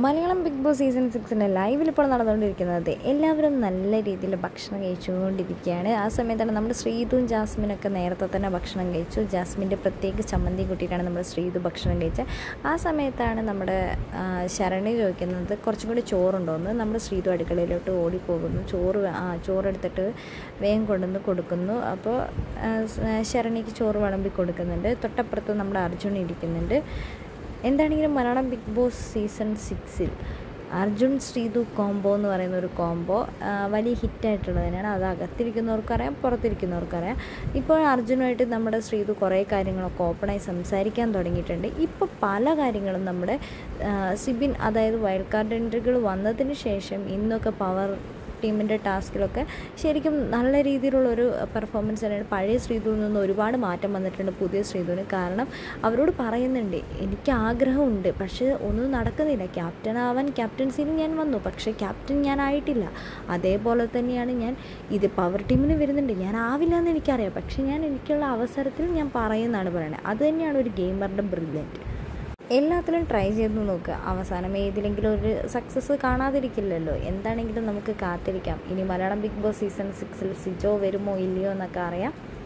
Malayalam Bigg Boss season സിക്സിൻ്റെ ലൈവിൽ ഇപ്പോൾ നടന്നുകൊണ്ടിരിക്കുന്നത് എല്ലാവരും നല്ല രീതിയിൽ ഭക്ഷണം കഴിച്ചുകൊണ്ടിരിക്കുകയാണ് ആ സമയത്താണ് നമ്മുടെ ശ്രീതും ജാസ്മിനൊക്കെ നേരത്തെ തന്നെ ഭക്ഷണം കഴിച്ചു ജാസ്മിൻ്റെ പ്രത്യേക ചമ്മന്തി കൂട്ടിയിട്ടാണ് നമ്മുടെ ശ്രീതു ഭക്ഷണം കഴിച്ചത് ആ സമയത്താണ് നമ്മുടെ ആ, ശരണി ചോദിക്കുന്നത് കുറച്ചും കൂടി ചോറുണ്ടോയെന്ന് നമ്മുടെ ശ്രീതു അടുക്കളയിലോട്ട് ഓടിപ്പോകുന്നു ചോറ് വേ- ആ ചോറെടുത്തിട്ട് വേഗം കൊണ്ടുവന്ന് കൊടുക്കുന്നു അപ്പോൾ ആ, സ്- ശരണിക്ക് ചോറ് വിളമ്പി കൊടുക്കുന്നുണ്ട് തൊട്ടപ്പുറത്ത് നമ്മുടെ അർജുൻ ഇരിക്കുന്നുണ്ട് എന്താണെങ്കിലും മലയാളം ബിഗ് ബോസ് സീസൺ സിക്സിൽ അർജുൻ ശ്രീതു കോംബോ എന്ന് പറയുന്ന ഒരു കോംബോ വലിയ ഹിറ്റായിട്ടുള്ളത് തന്നെയാണ് അത് അകത്തിരിക്കുന്നവർക്കറിയാം പുറത്തിരിക്കുന്നവർക്കറിയാം ഇപ്പോൾ അർജുനുമായിട്ട് നമ്മുടെ ശ്രീതു കുറേ കാര്യങ്ങളൊക്കെ ഓപ്പണായി സംസാരിക്കാൻ തുടങ്ങിയിട്ടുണ്ട് ഇപ്പോൾ പല കാര്യങ്ങളും നമ്മുടെ ആ, സിബിൻ അതായത് വൈൽഡ് കാർഡ് എൻട്രികൾ വന്നതിന് ശേഷം ഇന്നൊക്കെ പവർ ടീമിൻ്റെ ടാസ്കിലൊക്കെ ശരിക്കും നല്ല രീതിയിലുള്ളൊരു പെർഫോമൻസ് തന്നെയാണ് പഴയ ശ്രീധുവിൽ നിന്ന് ഒരുപാട് മാറ്റം വന്നിട്ടുണ്ട് പുതിയ ശ്രീധുവിന് കാരണം അവരോട് പറയുന്നുണ്ട് എനിക്ക് ആഗ്രഹമുണ്ട് പക്ഷേ ഒന്നും നടക്കുന്നില്ല ക്യാപ്റ്റൻ ആവാൻ ക്യാപ്റ്റൻസിയിൽ ഞാൻ വന്നു പക്ഷേ ക്യാപ്റ്റൻ ഞാൻ ആയിട്ടില്ല അതേപോലെ തന്നെയാണ് ഞാൻ ഇത് പവർ ടീമിന് വരുന്നുണ്ട് ഞാൻ ആവില്ല എന്ന് എനിക്കറിയാം പക്ഷേ ഞാൻ എനിക്കുള്ള അവസരത്തിൽ ഞാൻ പറയുന്നതാണ് പറയുന്നത് അത് തന്നെയാണ് ഒരു ഗെയിമറുടെ ബ്രില്യൻറ്റ് എല്ലാത്തിലും ട്രൈ ചെയ്ത് നോക്കുക അവസാനം ഏതിലെങ്കിലും ഒരു സക്സസ് കാണാതിരിക്കില്ലല്ലോ എന്താണെങ്കിലും നമുക്ക് കാത്തിരിക്കാം ഇനി മലയാളം ബിഗ് ബോസ് സീസൺ സിക്സിൽ സിജോ വരുമോ ഇല്ലയോ എന്നൊക്കെ അറിയാം